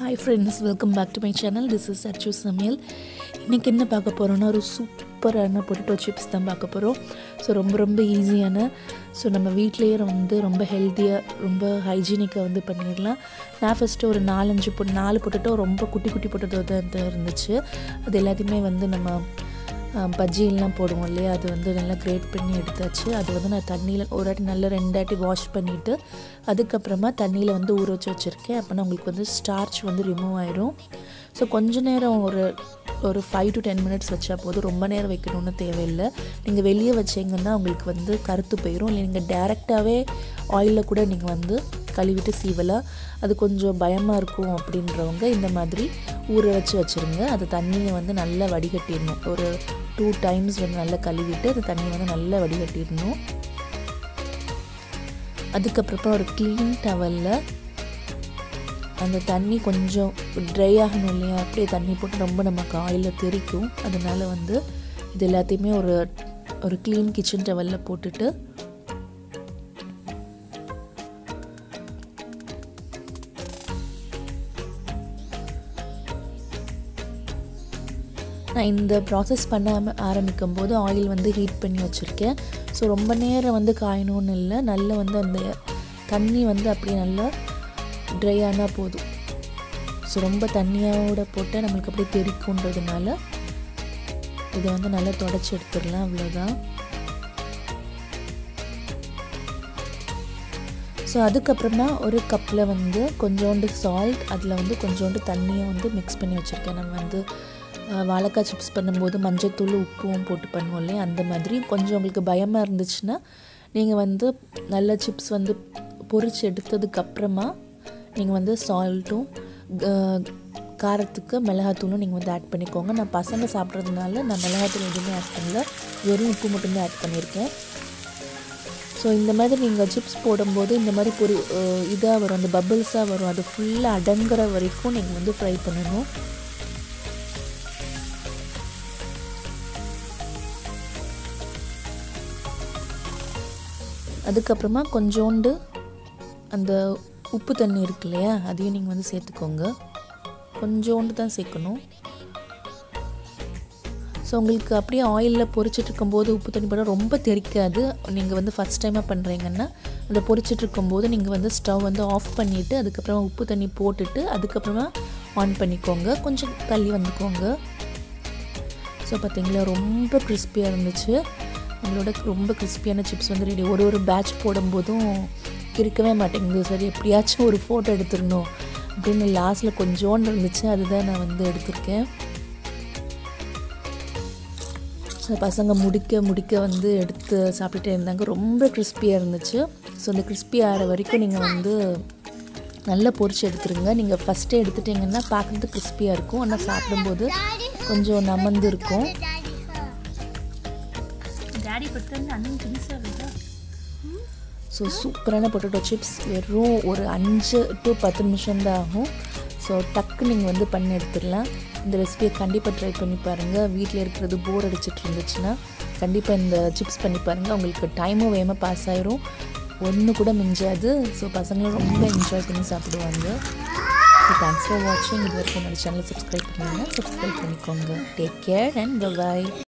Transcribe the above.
hi friends welcome back to my channel this is Achu சமையல் இன்றைக்கி என்ன பார்க்க போகிறோன்னா ஒரு சூப்பரான பொட்டேட்டோ சிப்ஸ் தான் பார்க்க போகிறோம் ஸோ ரொம்ப ரொம்ப ஈஸியான ஸோ நம்ம வீட்லேயே வந்து ரொம்ப ஹெல்த்தியாக ரொம்ப ஹைஜீனிக்காக வந்து பண்ணிடலாம் நான் ஃபஸ்ட்டு ஒரு நாலஞ்சு பொ நாலு பொட்டேட்டோ ரொம்ப குட்டி குட்டி பொட்டேட்டோ தான் இருந்துச்சு அது எல்லாத்தையுமே வந்து நம்ம பஜ்ஜியெல்லாம் போடுவோம் இல்லையா அது வந்து நல்லா கிரேட் பண்ணி எடுத்தாச்சு அது வந்து நான் தண்ணியில் ஒரு வாட்டி நல்லா ரெண்டாட்டி வாஷ் பண்ணிவிட்டு அதுக்கப்புறமா தண்ணியில் வந்து ஊற வச்சு வச்சுருக்கேன் அப்போனா உங்களுக்கு வந்து ஸ்டார்ச் வந்து ரிமூவ் ஆயிரும் ஸோ கொஞ்ச நேரம் ஒரு ஒரு ஃபைவ் டு டென் மினிட்ஸ் வச்சா போதும் ரொம்ப நேரம் வைக்கணும்னு தேவையில்லை நீங்கள் வெளியே வச்சிங்கன்னா உங்களுக்கு வந்து கருத்து போயிடும் இல்லை நீங்கள் டேரெக்டாகவே ஆயிலில் கூட நீங்கள் வந்து கழுவிட்டு சீவலாம் அது கொஞ்சம் பயமாக இருக்கும் அப்படின்றவங்க இந்த மாதிரி ஊற வச்சு வச்சுருங்க அது தண்ணியை வந்து நல்லா வடிகட்டிடணும் ஒரு டூ டைம்ஸ் வந்து நல்லா கழுவிட்டு அந்த தண்ணியை வந்து நல்லா வடிகட்டிடணும் அதுக்கப்புறமா ஒரு க்ளீன் டவலில் அந்த தண்ணி கொஞ்சம் ட்ரை ஆகணும் இல்லையா அப்படியே தண்ணி போட்டு ரொம்ப நமக்கு ஆயிலில் தெரிக்கும் அதனால் வந்து இது எல்லாத்தையுமே ஒரு ஒரு க்ளீன் கிச்சன் டவலில் போட்டுட்டு நான் இந்த ப்ராசஸ் பண்ண ஆரம்பிக்கும் போது ஆயில் வந்து ஹீட் பண்ணி வச்சுருக்கேன் ஸோ ரொம்ப நேரம் வந்து காயணும்னு இல்லை நல்லா வந்து அந்த தண்ணி வந்து அப்படியே நல்லா ட்ரை ஆனால் போதும் ஸோ ரொம்ப தண்ணியோட போட்டால் நம்மளுக்கு அப்படியே தெரிக்குன்றதுனால இதை வந்து நல்லா தொடச்சி எடுத்துடலாம் அவ்வளோதான் ஸோ அதுக்கப்புறமா ஒரு கப்பில் வந்து கொஞ்சோண்டு சால்ட் அதில் வந்து கொஞ்சோண்டு தண்ணியை வந்து மிக்ஸ் பண்ணி வச்சுருக்கேன் நம்ம வந்து வாழைக்காய் சிப்ஸ் பண்ணும்போது மஞ்சத்தூள் உப்பும் போட்டு பண்ணுவோம் இல்லையா அந்த மாதிரி கொஞ்சம் உங்களுக்கு பயமாக இருந்துச்சுன்னா நீங்கள் வந்து நல்ல சிப்ஸ் வந்து பொரிச்சு எடுத்ததுக்கப்புறமா நீங்கள் வந்து சால்ட்டும் காரத்துக்கு மிளகாத்தூளும் நீங்கள் வந்து ஆட் பண்ணிக்கோங்க நான் பசங்க சாப்பிட்றதுனால நான் மிளகாத்தூள் எதுவுமே ஆட் பண்ணல வெறும் உப்பு மட்டும்தான் ஆட் பண்ணியிருக்கேன் ஸோ இந்த மாதிரி நீங்கள் சிப்ஸ் போடும்போது இந்த மாதிரி பொரி இதாக வரும் அந்த பபிள்ஸாக வரும் அது ஃபுல்லாக அடங்குற வரைக்கும் நீங்கள் வந்து ஃப்ரை பண்ணணும் அதுக்கப்புறமா கொஞ்சோண்டு அந்த உப்பு தண்ணி இருக்கு இல்லையா அதையும் நீங்கள் வந்து சேர்த்துக்கோங்க கொஞ்சோண்டு தான் சேர்க்கணும் ஸோ உங்களுக்கு அப்படியே ஆயிலில் பொரிச்சிட்டு இருக்கும்போது உப்பு தண்ணி போட்டால் ரொம்ப தெரிக்காது நீங்கள் வந்து ஃபஸ்ட் டைமாக பண்ணுறீங்கன்னா அதை பொரிச்சிட்டு இருக்கும்போது நீங்கள் வந்து ஸ்டவ் வந்து ஆஃப் பண்ணிவிட்டு அதுக்கப்புறமா உப்பு தண்ணி போட்டுட்டு அதுக்கப்புறமா ஆன் பண்ணிக்கோங்க கொஞ்சம் தள்ளி வந்துக்கோங்க ஸோ பார்த்தீங்களா ரொம்ப கிறிஸ்பியாக இருந்துச்சு நம்மளோட ரொம்ப கிறிஸ்பியான சிப்ஸ் வந்து ரெடி ஒரு ஒரு பேட்ச் போடும்போதும் இருக்கவே மாட்டேங்குது சரி எப்படியாச்சும் ஒரு ஃபோட்டோ எடுத்துடணும் அப்படின்னு லாஸ்ட்டில் கொஞ்சோண்டு இருந்துச்சு அதுதான் நான் வந்து எடுத்திருக்கேன் பசங்க முடிக்க முடிக்க வந்து எடுத்து சாப்பிட்டுட்டே இருந்தாங்க ரொம்ப கிறிஸ்பியாக இருந்துச்சு ஸோ அந்த கிறிஸ்பி ஆகிற வரைக்கும் நீங்கள் வந்து நல்லா பொரிச்சு எடுத்துருங்க நீங்கள் ஃபஸ்ட்டே எடுத்துட்டிங்கன்னா பார்க்குறது கிறிஸ்பியாக இருக்கும் ஆனால் சாப்பிடும்போது கொஞ்சம் நமந்து இருக்கும் டாடி பட்டு அண்ணன் திங்ஸாக இருக்கா ஸோ சூப்பரான பொட்டேட்டோ சிப்ஸ் வெறும் ஒரு அஞ்சு டு பத்து நிமிஷம் தான் ஆகும் ஸோ டக்கு நீங்கள் வந்து பண்ணி எடுத்துடலாம் இந்த ரெசிபியை கண்டிப்பாக ட்ரை பண்ணி பாருங்கள் வீட்டில் இருக்கிறது போர் அடிச்சிட்டு இருந்துச்சுன்னா கண்டிப்பாக இந்த சிப்ஸ் பண்ணி பாருங்கள் உங்களுக்கு டைமும் வேகமாக பாஸ் ஆயிரும் ஒன்று கூட மிஞ்சாது ஸோ பசங்களும் ரொம்ப என்ஜாய் பண்ணி சாப்பிடுவாங்க ஸோ தேங்க்ஸ் ஃபார் வாட்சிங் இது வரைக்கும் என்னோடய சேனலை சப்ஸ்கிரைப் பண்ணுங்கள் சப்ஸ்கிரைப் பண்ணிக்கோங்க டேக் கேர் அண்ட் பாய்